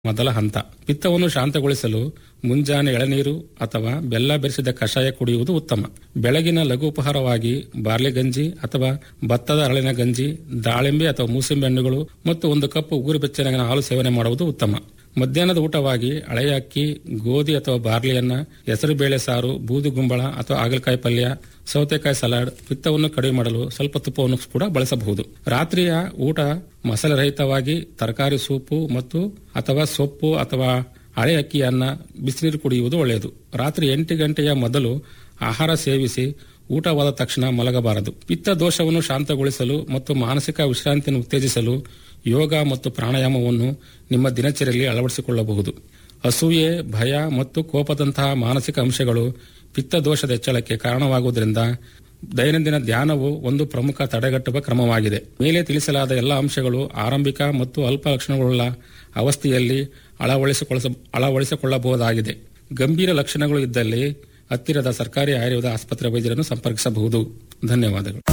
ಮೊದಲ ಹಂತ ಪಿತ್ತವನ್ನು ಶಾಂತಗೊಳಿಸಲು ಮುಂಜಾನೆ ಎಳನೀರು ಅಥವಾ ಬೆಲ್ಲ ಬೆರೆಸಿದ ಕಷಾಯ ಕುಡಿಯುವುದು ಉತ್ತಮ ಬೆಳಗಿನ ಲಘು ಉಪಹಾರವಾಗಿ ಬಾರ್ಲಿ ಗಂಜಿ ಅಥವಾ ಭತ್ತದ ಅರಳಿನ ಗಂಜಿ ದಾಳಿಂಬೆ ಅಥವಾ ಮೂಸಂಬಿ ಹಣ್ಣುಗಳು ಮತ್ತು ಒಂದು ಕಪ್ ಉಗುರು ಬೆಚ್ಚನೆಗಿನ ಹಾಲು ಸೇವನೆ ಮಾಡುವುದು ಉತ್ತಮ ಮಧ್ಯಾಹ್ನದ ಊಟವಾಗಿ ಹಳೆಯ ಅಕ್ಕಿ ಗೋಧಿ ಅಥವಾ ಬಾರ್ಲಿಯನ್ನ ಹೆಸರುಬೇಳೆ ಸಾರು ಬೂದುಗುಂಬಳ ಅಥವಾ ಹಾಗಲಕಾಯಿ ಪಲ್ಯ ಸೌತೆಕಾಯಿ ಸಲಾಡ್ ಪಿತ್ತವನ್ನು ಕಡಿಮೆ ಮಾಡಲು ಸ್ವಲ್ಪ ತುಪ್ಪವನ್ನು ಕೂಡ ಬಳಸಬಹುದು ರಾತ್ರಿಯ ಊಟ ಮಸಾಲೆ ರಹಿತವಾಗಿ ತರಕಾರಿ ಸೂಪು ಮತ್ತು ಅಥವಾ ಸೊಪ್ಪು ಅಥವಾ ಹಳೆ ಅಕ್ಕಿಯನ್ನ ಬಿಸಿನೀರು ಕುಡಿಯುವುದು ಒಳ್ಳೆಯದು ರಾತ್ರಿ ಎಂಟು ಗಂಟೆಯ ಮೊದಲು ಆಹಾರ ಸೇವಿಸಿ ಊಟವಾದ ತಕ್ಷಣ ಮಲಗಬಾರದು ಪಿತ್ತ ದೋಷವನ್ನು ಶಾಂತಗೊಳಿಸಲು ಮತ್ತು ಮಾನಸಿಕ ವಿಶ್ರಾಂತಿಯನ್ನು ಉತ್ತೇಜಿಸಲು ಯೋಗ ಮತ್ತು ಪ್ರಾಣಾಯಾಮವನ್ನು ನಿಮ್ಮ ದಿನಚರಿಯಲ್ಲಿ ಅಳವಡಿಸಿಕೊಳ್ಳಬಹುದು ಅಸೂಯೆ ಭಯ ಮತ್ತು ಕೋಪದಂತಹ ಮಾನಸಿಕ ಅಂಶಗಳು ಪಿತ್ತ ದೋಷದ ಹೆಚ್ಚಳಕ್ಕೆ ಕಾರಣವಾಗುವುದರಿಂದ ದೈನಂದಿನ ಧ್ಯಾನವು ಒಂದು ಪ್ರಮುಖ ತಡೆಗಟ್ಟುವ ಕ್ರಮವಾಗಿದೆ ಮೇಲೆ ತಿಳಿಸಲಾದ ಎಲ್ಲ ಅಂಶಗಳು ಆರಂಭಿಕ ಮತ್ತು ಅಲ್ಪ ಲಕ್ಷಣಗಳುಳ್ಳ ಅವಸ್ಥೆಯಲ್ಲಿ ಅಳವಡಿಸಿಕೊಳ್ಳ ಅಳವಡಿಸಿಕೊಳ್ಳಬಹುದಾಗಿದೆ ಗಂಭೀರ ಲಕ್ಷಣಗಳು ಇದ್ದಲ್ಲಿ ಹತ್ತಿರದ ಸರ್ಕಾರಿ ಆಯುರ್ವೇದ ಆಸ್ಪತ್ರೆ ವೈದ್ಯರನ್ನು ಸಂಪರ್ಕಿಸಬಹುದು ಧನ್ಯವಾದಗಳು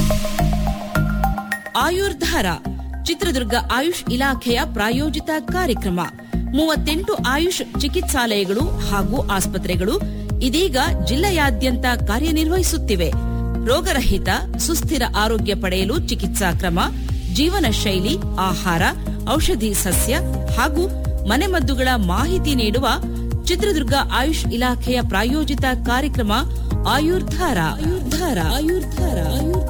ಆಯುರ್ಧಾರ ಚಿತ್ರದುರ್ಗ ಆಯುಷ್ ಇಲಾಖೆಯ ಪ್ರಾಯೋಜಿತ ಕಾರ್ಯಕ್ರಮ ಮೂವತ್ತೆಂಟು ಆಯುಷ್ ಚಿಕಿತ್ಸಾಲಯಗಳು ಹಾಗೂ ಆಸ್ಪತ್ರೆಗಳು ಇದೀಗ ಜಿಲ್ಲೆಯಾದ್ಯಂತ ಕಾರ್ಯನಿರ್ವಹಿಸುತ್ತಿವೆ ರೋಗರಹಿತ ಸುಸ್ಥಿರ ಆರೋಗ್ಯ ಪಡೆಯಲು ಚಿಕಿತ್ಸಾ ಕ್ರಮ ಜೀವನ ಶೈಲಿ ಆಹಾರ ಔಷಧಿ ಸಸ್ಯ ಹಾಗೂ ಮನೆಮದ್ದುಗಳ ಮಾಹಿತಿ ನೀಡುವ ಚಿತ್ರದುರ್ಗ ಆಯುಷ್ ಇಲಾಖೆಯ ಪ್ರಾಯೋಜಿತ ಕಾರ್ಯಕ್ರಮ ಆಯುರ್ಧಾರ ಆಯುರ್ಧಾರ ಆಯುರ್ಧಾರ ಆಯುರ್ಧಾರ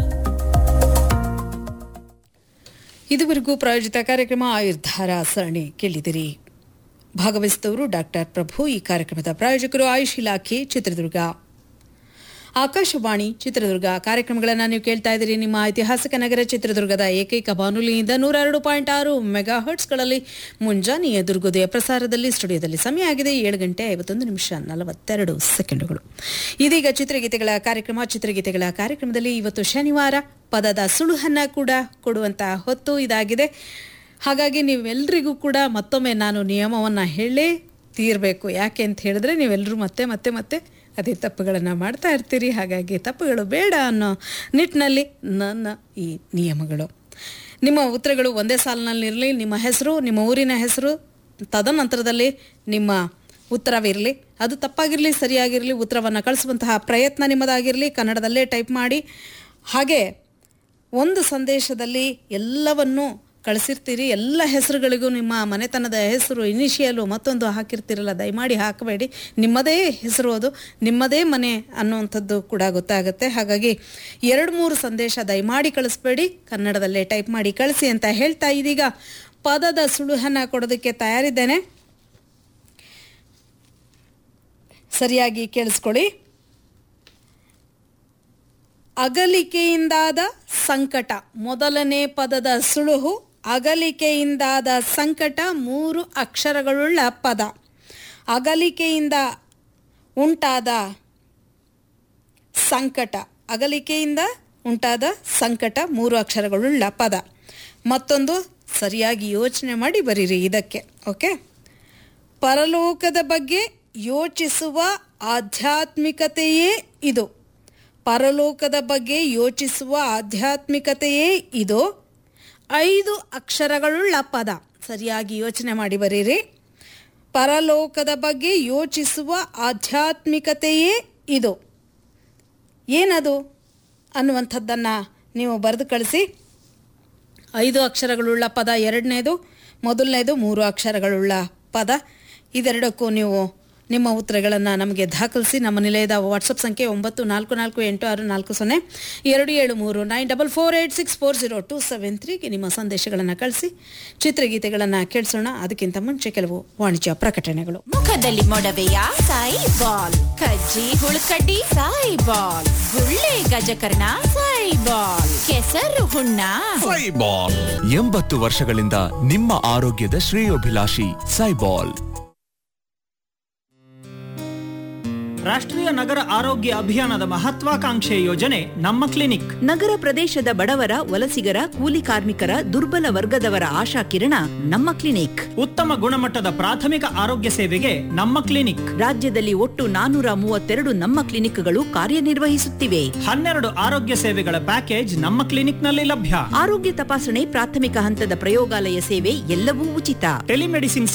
ಇದುವರೆಗೂ ಪ್ರಾಯೋಜಿತ ಕಾರ್ಯಕ್ರಮ ಆಯುರ್ಧಾರ ಸರಣಿ ಕೇಳಿದಿರಿ ಭಾಗವಹಿಸಿದವರು ಡಾಕ್ಟರ್ ಪ್ರಭು ಈ ಕಾರ್ಯಕ್ರಮದ ಪ್ರಾಯೋಜಕರು ಆಯುಷ್ ಇಲಾಖೆ ಚಿತ್ರದುರ್ಗ ಆಕಾಶವಾಣಿ ಚಿತ್ರದುರ್ಗ ಕಾರ್ಯಕ್ರಮಗಳನ್ನು ನೀವು ಕೇಳ್ತಾ ಇದ್ದೀರಿ ನಿಮ್ಮ ಐತಿಹಾಸಿಕ ನಗರ ಚಿತ್ರದುರ್ಗದ ಏಕೈಕ ಬಾನುಲಿಯಿಂದ ನೂರ ಎರಡು ಪಾಯಿಂಟ್ ಆರು ಮೆಗಾ ಹರ್ಟ್ಸ್ಗಳಲ್ಲಿ ಮುಂಜಾನೆಯ ದುರ್ಗೋದಯ ಪ್ರಸಾರದಲ್ಲಿ ಸ್ಟುಡಿಯೋದಲ್ಲಿ ಸಮಯ ಆಗಿದೆ ಏಳು ಗಂಟೆ ಐವತ್ತೊಂದು ನಿಮಿಷ ನಲವತ್ತೆರಡು ಸೆಕೆಂಡುಗಳು ಇದೀಗ ಚಿತ್ರಗೀತೆಗಳ ಕಾರ್ಯಕ್ರಮ ಚಿತ್ರಗೀತೆಗಳ ಕಾರ್ಯಕ್ರಮದಲ್ಲಿ ಇವತ್ತು ಶನಿವಾರ ಪದದ ಸುಳುಹನ್ನ ಕೂಡ ಕೊಡುವಂತ ಹೊತ್ತು ಇದಾಗಿದೆ ಹಾಗಾಗಿ ನೀವೆಲ್ಲರಿಗೂ ಕೂಡ ಮತ್ತೊಮ್ಮೆ ನಾನು ನಿಯಮವನ್ನು ಹೇಳೇ ತೀರಬೇಕು ಯಾಕೆ ಅಂತ ಹೇಳಿದ್ರೆ ನೀವೆಲ್ಲರೂ ಮತ್ತೆ ಮತ್ತೆ ಮತ್ತೆ ಅದೇ ತಪ್ಪುಗಳನ್ನು ಮಾಡ್ತಾ ಇರ್ತೀರಿ ಹಾಗಾಗಿ ತಪ್ಪುಗಳು ಬೇಡ ಅನ್ನೋ ನಿಟ್ಟಿನಲ್ಲಿ ನನ್ನ ಈ ನಿಯಮಗಳು ನಿಮ್ಮ ಉತ್ತರಗಳು ಒಂದೇ ಸಾಲಿನಲ್ಲಿರಲಿ ನಿಮ್ಮ ಹೆಸರು ನಿಮ್ಮ ಊರಿನ ಹೆಸರು ತದನಂತರದಲ್ಲಿ ನಿಮ್ಮ ಉತ್ತರವಿರಲಿ ಅದು ತಪ್ಪಾಗಿರಲಿ ಸರಿಯಾಗಿರಲಿ ಉತ್ತರವನ್ನು ಕಳಿಸುವಂತಹ ಪ್ರಯತ್ನ ನಿಮ್ಮದಾಗಿರಲಿ ಕನ್ನಡದಲ್ಲೇ ಟೈಪ್ ಮಾಡಿ ಹಾಗೆ ಒಂದು ಸಂದೇಶದಲ್ಲಿ ಎಲ್ಲವನ್ನೂ ಕಳಿಸಿರ್ತೀರಿ ಎಲ್ಲ ಹೆಸರುಗಳಿಗೂ ನಿಮ್ಮ ಮನೆತನದ ಹೆಸರು ಇನಿಷಿಯಲು ಮತ್ತೊಂದು ಹಾಕಿರ್ತೀರಲ್ಲ ದಯಮಾಡಿ ಹಾಕಬೇಡಿ ನಿಮ್ಮದೇ ಹೆಸರು ಅದು ನಿಮ್ಮದೇ ಮನೆ ಅನ್ನುವಂಥದ್ದು ಕೂಡ ಗೊತ್ತಾಗುತ್ತೆ ಹಾಗಾಗಿ ಎರಡು ಮೂರು ಸಂದೇಶ ದಯಮಾಡಿ ಕಳಿಸ್ಬೇಡಿ ಕನ್ನಡದಲ್ಲೇ ಟೈಪ್ ಮಾಡಿ ಕಳಿಸಿ ಅಂತ ಹೇಳ್ತಾ ಇದೀಗ ಪದದ ಸುಳುಹನ್ನು ಕೊಡೋದಕ್ಕೆ ತಯಾರಿದ್ದೇನೆ ಸರಿಯಾಗಿ ಕೇಳಿಸ್ಕೊಳ್ಳಿ ಅಗಲಿಕೆಯಿಂದಾದ ಸಂಕಟ ಮೊದಲನೇ ಪದದ ಸುಳುಹು ಅಗಲಿಕೆಯಿಂದಾದ ಸಂಕಟ ಮೂರು ಅಕ್ಷರಗಳುಳ್ಳ ಪದ ಅಗಲಿಕೆಯಿಂದ ಉಂಟಾದ ಸಂಕಟ ಅಗಲಿಕೆಯಿಂದ ಉಂಟಾದ ಸಂಕಟ ಮೂರು ಅಕ್ಷರಗಳುಳ್ಳ ಪದ ಮತ್ತೊಂದು ಸರಿಯಾಗಿ ಯೋಚನೆ ಮಾಡಿ ಬರೀರಿ ಇದಕ್ಕೆ ಓಕೆ ಪರಲೋಕದ ಬಗ್ಗೆ ಯೋಚಿಸುವ ಆಧ್ಯಾತ್ಮಿಕತೆಯೇ ಇದು ಪರಲೋಕದ ಬಗ್ಗೆ ಯೋಚಿಸುವ ಆಧ್ಯಾತ್ಮಿಕತೆಯೇ ಇದು ಐದು ಅಕ್ಷರಗಳುಳ್ಳ ಪದ ಸರಿಯಾಗಿ ಯೋಚನೆ ಮಾಡಿ ಬರೀರಿ ಪರಲೋಕದ ಬಗ್ಗೆ ಯೋಚಿಸುವ ಆಧ್ಯಾತ್ಮಿಕತೆಯೇ ಇದು ಏನದು ಅನ್ನುವಂಥದ್ದನ್ನು ನೀವು ಬರೆದು ಕಳಿಸಿ ಐದು ಅಕ್ಷರಗಳುಳ್ಳ ಪದ ಎರಡನೇದು ಮೊದಲನೇದು ಮೂರು ಅಕ್ಷರಗಳುಳ್ಳ ಪದ ಇದೆರಡಕ್ಕೂ ನೀವು ನಿಮ್ಮ ಉತ್ತರಗಳನ್ನು ನಮಗೆ ದಾಖಲಿಸಿ ನಮ್ಮ ನಿಲಯದ ವಾಟ್ಸಪ್ ಸಂಖ್ಯೆ ಒಂಬತ್ತು ನಾಲ್ಕು ನಾಲ್ಕು ಎಂಟು ಆರು ನಾಲ್ಕು ಸೊನ್ನೆ ಎರಡು ಏಳು ಮೂರು nine double four eight six four zero two seven ತ್ರೀಗೆ ನಿಮ್ಮ ಸಂದೇಶಗಳನ್ನು ಕಳಿಸಿ ಚಿತ್ರಗೀತೆಗಳನ್ನು ಕೇಳಿಸೋಣ ಅದಕ್ಕಿಂತ ಮುಂಚೆ ಕೆಲವು ವಾಣಿಜ್ಯ ಪ್ರಕಟಣೆಗಳು ಮುಖದಲ್ಲಿ ಮೊಡವೆಯ ಸಾಯಿ ಬಾಲ್ ಕಜ್ಜಿ ಹುಳುಕಡ್ಡಿ ಸಾಯಿ ಬಾಲ್ ಗುಳ್ಳೆ ಗಜಕರ್ಣ ಸಾಯಿ ಬಾಲ್ ಕೆಸರು ಹುಣ್ಣ ಸೈಬಾಲ್ ಎಂಬತ್ತು ವರ್ಷಗಳಿಂದ ನಿಮ್ಮ ಆರೋಗ್ಯದ ಶ್ರೇಯೋಭಿಲಾಷಿ ಸೈಬಾಲ್ ರಾಷ್ಟ್ರೀಯ ನಗರ ಆರೋಗ್ಯ ಅಭಿಯಾನದ ಮಹತ್ವಾಕಾಂಕ್ಷೆ ಯೋಜನೆ ನಮ್ಮ ಕ್ಲಿನಿಕ್ ನಗರ ಪ್ರದೇಶದ ಬಡವರ ವಲಸಿಗರ ಕೂಲಿ ಕಾರ್ಮಿಕರ ದುರ್ಬಲ ವರ್ಗದವರ ಆಶಾ ಕಿರಣ ನಮ್ಮ ಕ್ಲಿನಿಕ್ ಉತ್ತಮ ಗುಣಮಟ್ಟದ ಪ್ರಾಥಮಿಕ ಆರೋಗ್ಯ ಸೇವೆಗೆ ನಮ್ಮ ಕ್ಲಿನಿಕ್ ರಾಜ್ಯದಲ್ಲಿ ಒಟ್ಟು ನಾನೂರ ಮೂವತ್ತೆರಡು ನಮ್ಮ ಕ್ಲಿನಿಕ್ಗಳು ಕಾರ್ಯನಿರ್ವಹಿಸುತ್ತಿವೆ ಹನ್ನೆರಡು ಆರೋಗ್ಯ ಸೇವೆಗಳ ಪ್ಯಾಕೇಜ್ ನಮ್ಮ ಕ್ಲಿನಿಕ್ನಲ್ಲಿ ಲಭ್ಯ ಆರೋಗ್ಯ ತಪಾಸಣೆ ಪ್ರಾಥಮಿಕ ಹಂತದ ಪ್ರಯೋಗಾಲಯ ಸೇವೆ ಎಲ್ಲವೂ ಉಚಿತ ಟೆಲಿಮೆಡಿಸಿನ್